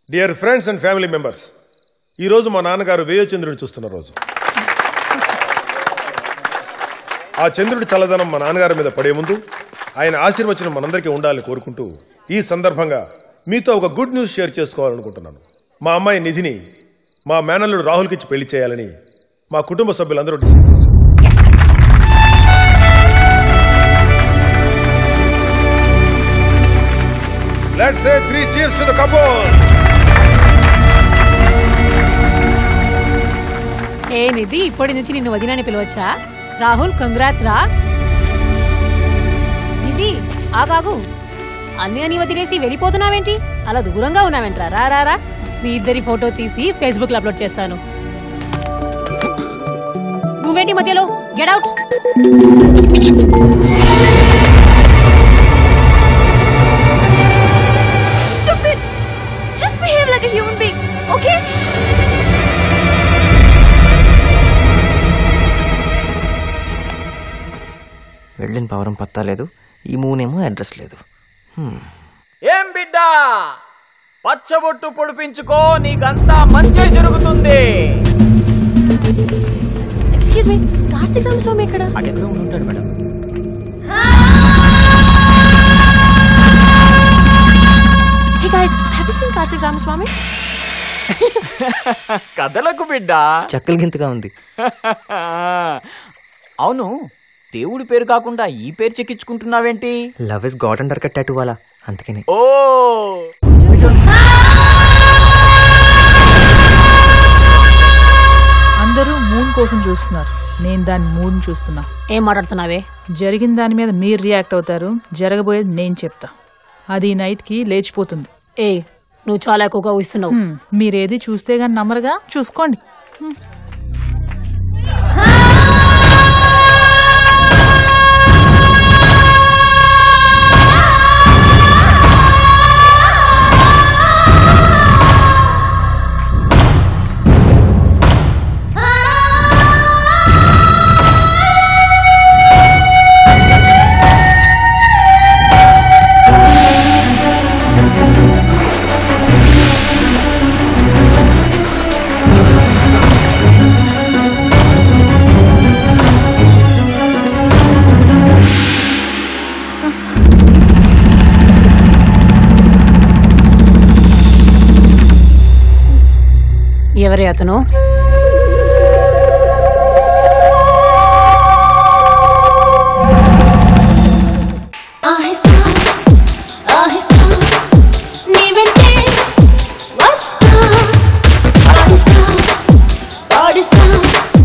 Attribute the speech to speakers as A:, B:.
A: Dear friends and family members ఈరోజు మా నాన్నగారు వేయోచంద్రుడిని చూస్తున్న రోజు ఆ చంద్రుడి చల్లదనం మా నాన్నగారి మీద పడే ముందు ఆయన ఆశీర్వచనం మనందరికీ ఉండాలని కోరుకుంటూ ఈ సందర్భంగా మీతో ఒక గుడ్ న్యూస్ షేర్ చేసుకోవాలనుకుంటున్నాను మా అమ్మాయి నిధిని మా మేనల్లుడు రాహుల్కి ఇచ్చి పెళ్లి చేయాలని మా కుటుంబ సభ్యులందరూ డిసైడ్ చేశారు let's say three cheers to the couple
B: ఏ నిధి ఇప్పటి నుంచి నిన్ను వదినని పిలవచ్చా రాహుల్ కంగ్రాట్స్ రా నిధి ఆగాగు అన్ని అని వదిలేసి వెళ్ళిపోతున్నావేంటి అలా దూరంగా ఉన్నావేంట్రా రా రా రా మీ ఇద్దరి ఫోటో తీసి ఫేస్బుక్ లో అప్లోడ్ చేస్తాను నువ్వేంటి మధ్యలో get out
C: Stupid! Just behave like a human being, okay?
D: వెళ్ళిన పవరం పత్తా లేదు ఈ మూనేమో అడ్రస్ లేదు హ్మ్.
E: ఏం బిడ్డా పచ్చబొట్టు పొడిపించుకో నీకంతా మంచి జరుగుతుంది
C: ఎక్స్క్యూజ్ మీ కార్తీక్ రామస్వామి ఎక్కడ
E: అటెక్కడ ఉంటాడు madam
C: hey guys have you seen Karthik Ramaswamy
E: కథలకు బిడ్డా
D: చక్కల గింతగా ఉంది
E: అవును దేవుడి పేరు కాకుండా ఈ పేరు చెక్కించుకుంటున్నావేంటి
D: love is god undercut tattoo వాలా అందుకని
E: ఓ
F: అందరూ మూన్ కోసం చూస్తున్నారు నేను దాని మూన్ చూస్తున్నా
B: ఏం మాట్లాడుతున్నావే
F: జరిగిన దాని మీద మీరు రియాక్ట్ అవుతారు జరగబోయేది నేను చెప్తా అది ఈ నైట్కి లేచిపోతుంది
B: ఏ నువ్వు చాలా ఎక్కువగా ఊహిస్తున్నావు
F: హ్మ్, మీరేది చూస్తే గాని నమ్మరుగా చూసుకోండి
B: ఎవరి అతను
C: ఆహిస్తా ఆహిస్తా నీ వెంటే వస్తా ఆడిస్తా ఆడిస్తా